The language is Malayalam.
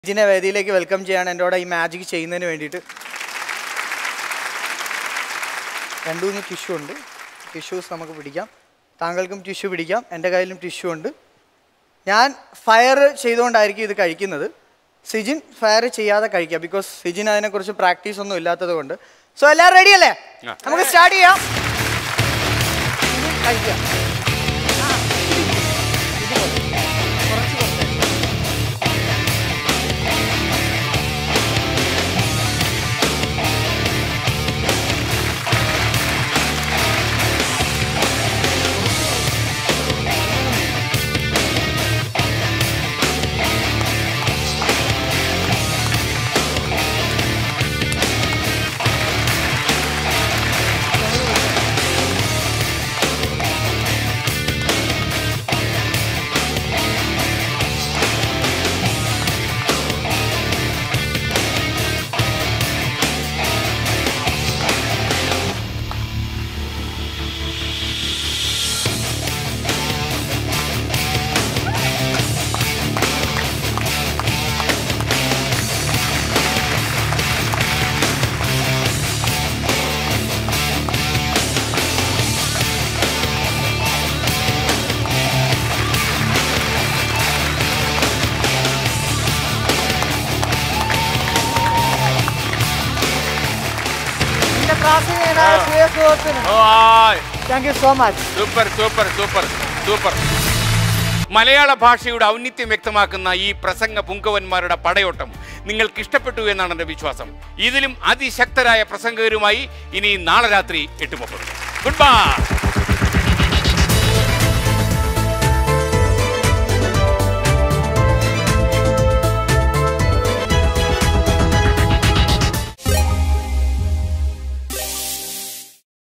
ജിനെ വേദിയിലേക്ക് വെൽക്കം ചെയ്യാണ് എൻ്റെ കൂടെ ഈ മാജിക് ചെയ്യുന്നതിന് വേണ്ടിയിട്ട് രണ്ടു മൂന്ന് ടിഷ്യൂ ഉണ്ട് ടിഷ്യൂസ് നമുക്ക് പിടിക്കാം താങ്കൾക്കും ടിഷ്യൂ പിടിക്കാം എൻ്റെ കയ്യിലും ടിഷ്യൂ ഉണ്ട് ഞാൻ ഫയർ ചെയ്തുകൊണ്ടായിരിക്കും ഇത് കഴിക്കുന്നത് സിജിൻ ഫയർ ചെയ്യാതെ കഴിക്കുക ബിക്കോസ് സിജിൻ അതിനെക്കുറിച്ച് പ്രാക്ടീസ് ഒന്നും ഇല്ലാത്തത് കൊണ്ട് സോ എല്ലാവരും റെഡി അല്ലേ ആ. നമുക്ക് സ്റ്റാർട്ട് ചെയ്യാം സിജിൻ കഴിക്കാം ആ, ഇതുപോലെ. കുറച്ച് കുറച്ച്. എന്റെ ക്ലാസ്സിനായ പ്രിയ സുഹൃത്തിന് thank you so much super super super super മലയാള ഭാഷയുടെ ഔന്നിത്യം വ്യക്തമാക്കുന്ന ഈ പ്രസംഗ പുങ്കവന്മാരുടെ പടയോട്ടം നിങ്ങൾക്ക് ഇഷ്ടപ്പെട്ടു എന്നാണ് എൻ്റെ വിശ്വാസം ഇതിലും അതിശക്തരായ പ്രസംഗകരുമായി ഇനി നാളെ രാത്രി എട്ട് മുപ്പത് ഗുഡ് ബൈ